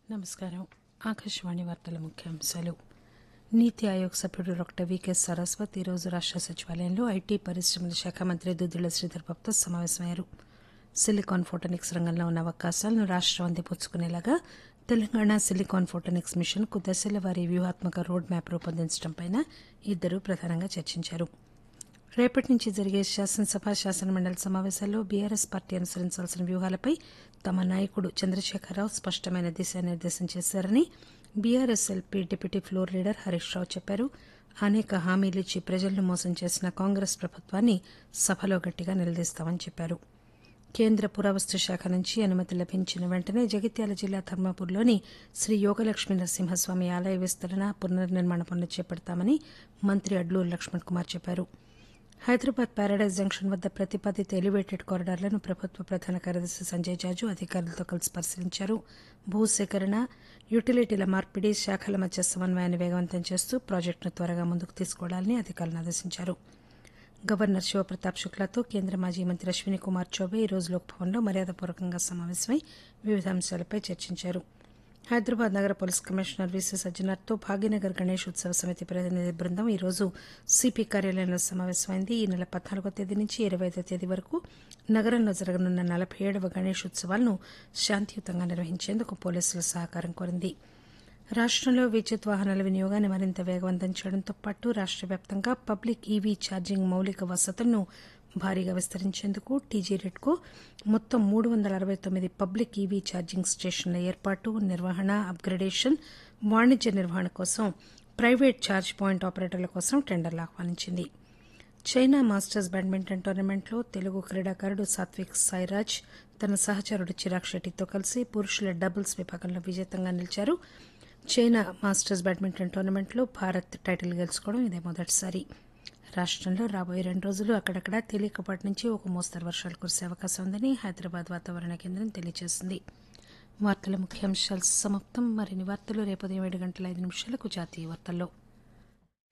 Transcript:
నమస్కారం ఆకాశవాణి వార్తల ముఖ్యాంశాలు నీతి ఆయోగ్ సభ్యుడు డాక్టర్ వికే సరస్వత్ ఈరోజు రాష్ట సచివాలయంలో ఐటీ పరిశ్రమల శాఖ మంత్రి దుద్దిళ్ల శ్రీధర్ బాబుతో సమావేశమయ్యారు సిలికాన్ ఫోటోనిక్స్ రంగంలో ఉన్న అవకాశాలను రాష్టం అందిపుచ్చుకునేలాగా తెలంగాణ సిలికాన్ ఫోటోనిక్స్ మిషన్ కు దశల వారీ వ్యూహాత్మక రోడ్ మ్యాప్ రూపొందించడంపై ఇద్దరు ప్రధానంగా చర్చించారు రేపటి నుంచి జరిగే శాసనసభ శాసనమండలి సమావేశాల్లో బీఆర్ఎస్ పార్టీ అనుసరించాల్సిన వ్యూహాలపై తమ నాయకుడు చంద్రశేఖరరావు స్పష్టమైన దిశానిర్దేశం చేశారని BRS LP deputy floor leader Harish Rao చెప్పారు అనేక హామీలు ఇచ్చి ప్రజలను మోసం చేసిన కాంగ్రెస్ ప్రభుత్వాన్ని సభలో గట్టిగా నిలదీస్తామని చెప్పారు కేంద్ర పురావస్తు శాఖ నుంచి అనుమతి లభించిన వెంటనే జగిత్యాల జిల్లా ధర్మాపూర్లోని శ్రీ యోగలక్ష్మీ నరసింహస్వామి ఆలయ విస్తరణ పునర్నిర్మాణ పనులు చేపడతామని మంత్రి అడ్లూరు లక్ష్మణ్ కుమార్ చెప్పారు హైదరాబాద్ ప్యారడైజ్ జంక్షన్ వద్ద ప్రతిపాదిత ఎలివేటెడ్ కారిడార్లను ప్రభుత్వ ప్రధాన కార్యదర్శి సంజయ్ జాజు అధికారులతో కలిసి పరిశీలించారు భూసేకరణ యుటిలిటీల మార్పిడి శాఖల మధ్య సమన్వయాన్ని వేగవంతం చేస్తూ ప్రాజెక్టును త్వరగా ముందుకు తీసుకువెళ్లాలని అధికారులను ఆదేశించారు గవర్నర్ శివప్రతాప్ శుక్లాతో కేంద్ర మాజీ మంత్రి అశ్విని కుమార్ చౌబే ఈ రోజు లోక్భవన్లో మర్యాదపూర్వకంగా సమావేశమై వివిధ అంశాలపై చర్చించారు హైదరాబాద్ నగర పోలీస్ కమిషనర్ విసి సజ్జనార్తో భాగ్యనగర్ గణేష్ ఉత్సవ సమితి ప్రతినిధి బృందం ఈ రోజు సిపి కార్యాలయంలో సమావేశమైంది ఈ నెల పద్నాలుగో తేదీ నుంచి ఇరవై ఐదో తేదీ వరకు నగరంలో జరగనున్న నలభై ఏడవ గణేష్ ఉత్సవాలను శాంతియుతంగా నిర్వహించేందుకు పోలీసుల సహకారం కోరింది రాష్టంలో విద్యుత్ వాహనాల వినియోగాన్ని మరింత వేగవంతం చేయడంతో పాటు రాష్ట వ్యాప్తంగా పబ్లిక్ ఈవీ ఛార్జింగ్ మౌలిక వసతులను భారీగా విస్తరించేందుకు టీజీ రెడ్కో మొత్తం మూడు వందల అరవై తొమ్మిది పబ్లిక్ ఈవీ ఛార్జింగ్ స్టేషన్ల ఏర్పాటు నిర్వహణ అప్గ్రేడేషన్ వాణిజ్య నిర్వహణ కోసం ప్రైవేట్ ఛార్జ్ పాయింట్ ఆపరేటర్ల కోసం టెండర్లు ఆహ్వానించింది చైనా మాస్టర్స్ బ్యాడ్మింటన్ టోర్నమెంట్లో తెలుగు క్రీడాకారుడు సాత్విక్ సాయిరాజ్ తన సహచరుడు చిరాగ్ షెట్టితో కలిసి పురుషుల డబుల్స్ విభాగంలో విజేతంగా నిలిచారు చైనా మాస్టర్స్ బ్యాడ్మింటన్ టోర్నమెంట్లో భారత్ టైటిల్ గెలుచుకోవడం ఇదే మొదటిసారి రాష్టంలో రాబోయే రెండు రోజులు అక్కడక్కడ తేలికపాటి నుంచి ఒక మోస్తరు వర్షాలు కురిసే అవకాశం ఉందని హైదరాబాద్ వాతావరణ కేంద్రం తెలియజేసింది వార్తల ముఖ్యాంశాలు సమాప్తం మరిన్ని వార్తలు రేపు ఉదయం ఏడు గంటల ఐదు నిమిషాలకు జాతీయ వార్తల్లో